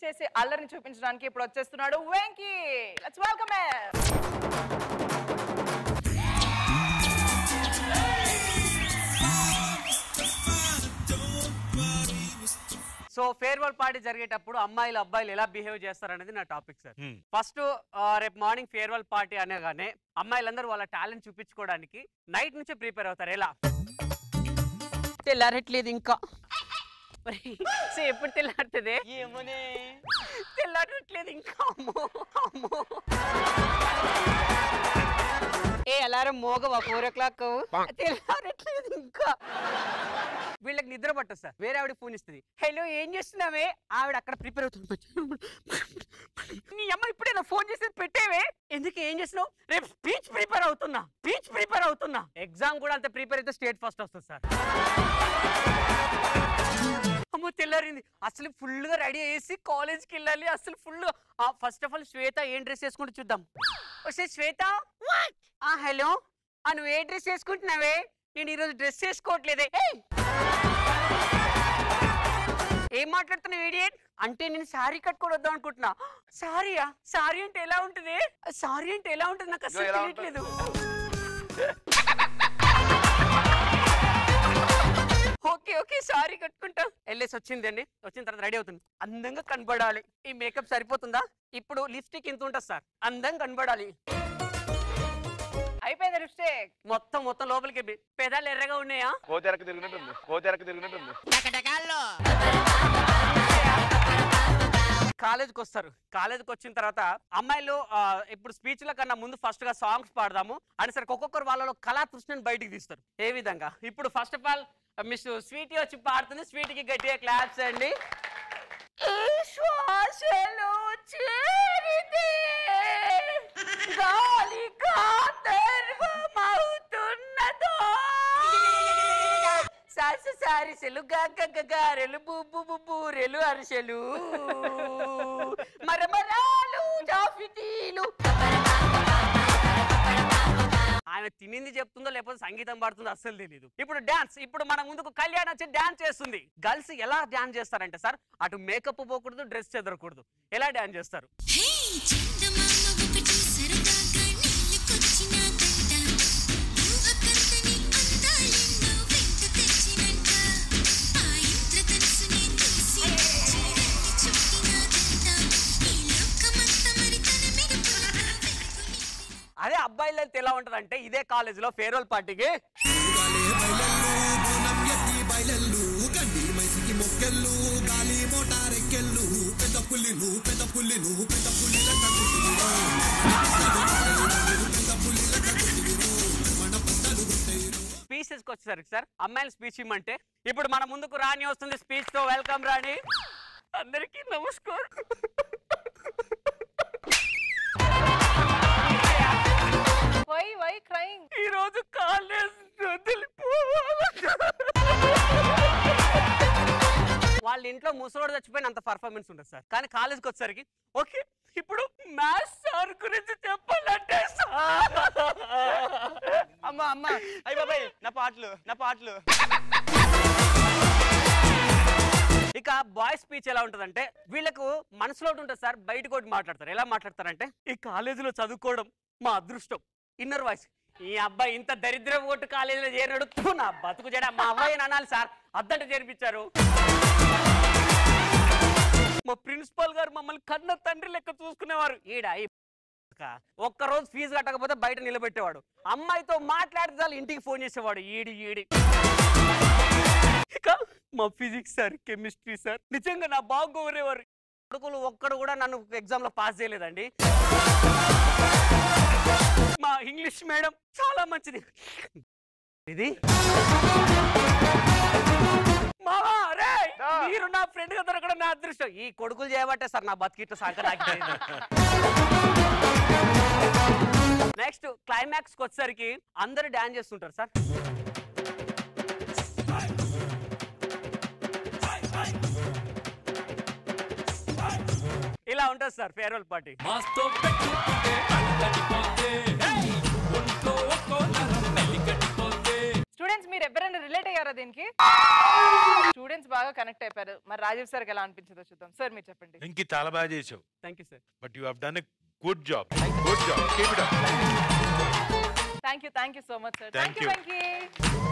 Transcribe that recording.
చేసే అల్లరిని చూపించడానికి ఇప్పుడు వచ్చేస్తున్నాడు Venky let's welcome so farewell party జరిగేటప్పుడు అమ్మాయిలు అబ్బాయిలు ఎలా బిహేవ్ చేస్తారనేది నా టాపిక్ సార్ ఫస్ట్ రేపు మార్నింగ్ ఫేర్వెల్ పార్టీ అనగానే అమ్మాయిలందరూ వాళ్ళ టాలెంట్ చూపించుకోవడానికి నైట్ నుంచే ప్రిపేర్ అవుతారు ఎలా తెల్లారట్లేదు ఇంకా మరి సో ఎప్పుడు తెల్లారుతుంది ఏమోనే తెల్లారట్లేదు ఇంకా అమ్మో అమ్మో ఏ అలారం మోగవా ఫోర్ ఓ క్లాక్ తెల్లారట్లేదు ఇంకా వీళ్ళకి నిద్ర పట్టదు సార్ వేరే ఆవిడ ఫోన్ ఇస్తుంది హలో ఏం చేస్తున్నావే ఆవిడ అక్కడ ప్రిపేర్ అవుతుంది నీ అమ్మ ఇప్పుడే నా ఫోన్ చేసి పెట్టేవే ఎందుకు ఏం చేస్తున్నావు రేపు స్పీచ్ ప్రిపేర్ అవుతున్నా స్పీచ్ ప్రిపేర్ అవుతున్నా ఎగ్జామ్ కూడా అంత ప్రిపేర్ అయితే స్టేట్ ఫస్ట్ వస్తుంది సార్ అమ్మో తెల్లారింది అసలు ఫుల్ గా రెడీ అయ్యేసి కాలేజ్కి వెళ్ళాలి అసలు full first of all Shweta ఏం డ్రెస్ వేసుకుంటూ చూద్దాం వస్తే శ్వేత ఆ హలో ఆ నువ్వు ఏ డ్రెస్ వేసుకుంటున్నావే నేను ఈరోజు డ్రెస్ వేసుకోవట్లేదే ఏయ్! ఏం మాట్లాడుతున్నావు ఇడియట్ అంటే నేను శారీ కట్టుకొని వద్దాం అనుకుంటున్నా సారీయా సారీ అంటే ఎలా ఉంటుంది సారీ అంటే ఎలా ఉంటుంది నాకు అసలు ఎలా తెలియట్లేదు ఓకే ఓకే సారీ కట్టుకుంటా వెళ్ళేసి వచ్చిందండి వచ్చిన తర్వాత రెడీ అవుతుంది అందంగా కనబడాలి ఈ మేకప్ సరిపోతుందా ఇప్పుడు లిప్స్టిక్ ఇంత ఉంటుంది సార్ అందంగా కనబడాలి అయిపోయింది లిప్స్టిక్ మొత్తం మొత్తం లోపలికి వెళ్ళి. పెదాలు ఎర్రగా ఉన్నాయా కోతెరకు తిరిగినట్టుంది కోతెరకు తిరిగినట్టుంది కాలేజ్కి వస్తారు కాలేజ్కి వచ్చిన తర్వాత అమ్మాయిలు ఆ, ఇప్పుడు స్పీచ్ల కన్నా ముందు ఫస్ట్ గా సాంగ్స్ పాడదాము అనేసరికి ఒక్కొక్కరు వాళ్ళలో కళా తృష్ణని బయటికి తీస్తారు ఏ విధంగా ఇప్పుడు first of all miss Sweety వచ్చి పాడుతుంది స్వీటీకి గట్టిగా క్లాప్స్ అండి ఈ శ్వాసలో చేరితే గాలి గాంధర్వమవుతున్నదో. సాస సారిసెలు గారెలు బుబ్బు బుబ్బూరెలు అరిసెలు మరమరాలు జాఫిటీలు ఆమె తినింది చెప్తుందో లేకపోతే సంగీతం పాడుతుందో అస్సలు తెలియదు ఇప్పుడు డాన్స్ ఇప్పుడు మన ముందుకు కళ్యాణ్ వచ్చి డాన్స్ చేస్తుంది గర్ల్స్ ఎలా డాన్స్ చేస్తారంటే సార్ అటు మేకప్ పోకూడదు డ్రెస్ చెదరకూడదు ఎలా డాన్స్ చేస్తారు హే చందమామ ఒకటి సరదాగా నీళ్ళకొచ్చినాదంట ఊహకందని అందాలెన్నో వెంట తెచ్చినంట ఆ ఇంద్రధనుసుని చూసి చీరల్ని చుట్టినాదంట ఈ లోకమంతా మరి తన మెరుపులతో వెలుగు నింపిన అదే అబ్బాయిలు అయితే ఎలా ఉంటది అంటే ఇదే కాలేజ్ లో ఫేర్వెల్ పార్టీకి గాలే బయలెల్లు బోనం ఎత్తి బయలెల్లు గండి మైసికి మొక్కెళ్ళు గాలి మోటారెక్కెళ్ళు పెద్ద పుల్లిను పెద్ద పుల్లిను పెద్ద పుల్లి లెక్క కొట్టిరు పెద్ద పుల్లి లెక్క కొట్టిరు మన పంటలు కొట్టేరు స్పీచెస్ కి వచ్చేసరికి సార్ అమ్మాయిలు స్పీచ్ ఇమ్మంటే ఇప్పుడు మన ముందుకు రాణి వస్తుంది స్పీచ్ తో వెల్కమ్ రాణి అందరికీ నమస్కారం వై వై క్రైమ్ ఈ రోజు కాలేజ్ వదిలిపోవాలి వాళ్ళ ఇంట్లో ముసలోడు చచ్చిపోయిన అంత పర్ఫార్మెన్స్ ఉంటుంది సార్ కానీ కాలేజ్కి వచ్చేసరికి ఓకే ఇప్పుడు మ్యాథ్స్ సార్ గురించి చెప్పాలంటే సార్ అమ్మా అమ్మా అయ్యి బాబాయ్ నా పాటలు నా పాటలు ఇక బాయ్స్ స్పీచ్ ఎలా ఉంటుందంటే వీళ్ళకు మనసులో ఒకటి ఉంటుంది సార్ బయటకు ఒకటి మాట్లాడతారు ఎలా మాట్లాడతారంటే ఈ కాలేజీలో చదువుకోవడం మా అదృష్టం ఇన్నర్ వాయిస్ ఈ అబ్బాయి ఇంత దరిద్ర ఓటు కాలేజీలో చేరినాడు థు, నా బతుకు జడ మా అబ్బాయి అనాలి సార్ అద్దంట చేర్పించారు మా ప్రిన్సిపాల్ గారు మమ్మల్ని కన్న తండ్రి లెక్క చూసుకునేవారు ఈడ ఈ క- ఒక్కరోజు ఫీజు కట్టకపోతే బయట నిలబెట్టేవాడు అమ్మాయితో మాట్లాడితే చాలు ఇంటికి ఫోన్ చేసేవాడు ఈడి ఈడి ఇక మా ఫిజిక్స్ సార్ కెమిస్ట్రీ సార్ నిజంగా నా బాగా కోరేవారు కొడుకులు ఒక్కడు కూడా నన్ను ఎగ్జామ్ లో పాస్ చేయలేదండి మా ఇంగ్లీష్ మేడం చాలా మంచిది ఇది మావా రే దా. మీరు నా ఫ్రెండ్ గా దొరకడం నా అదృష్టం ఈ కొడుకులు చేయబట్టే సార్ నా బతికిట్ల సాక నాకు నెక్స్ట్ క్లైమాక్స్ కి వచ్చేసరికి అందరూ డాన్స్ చేస్తుంటారు సార్ ఇలా ఉంటుంది సార్ ఫేర్వెల్ పార్టీ మాస్తో పెట్టుకుంటే అల్లడిపోతే ఒంట్లో ఒక్కో నరం మెలికడిపోతే స్టూడెంట్స్ మీరు ఎవరైనా రిలేట్ అయ్యారా దీనికి స్టూడెంట్స్ బాగా కనెక్ట్ అయిపోయారు మరి రాజీవ్ సార్కి ఎలా అనిపించిందో చూద్దాం సార్ మీరు చెప్పండి వెంకీ చాలా బాగా చేసావు thank you sir but you have done a good job good job keep it up thank you thank you so much sir Thank thank you you. Venky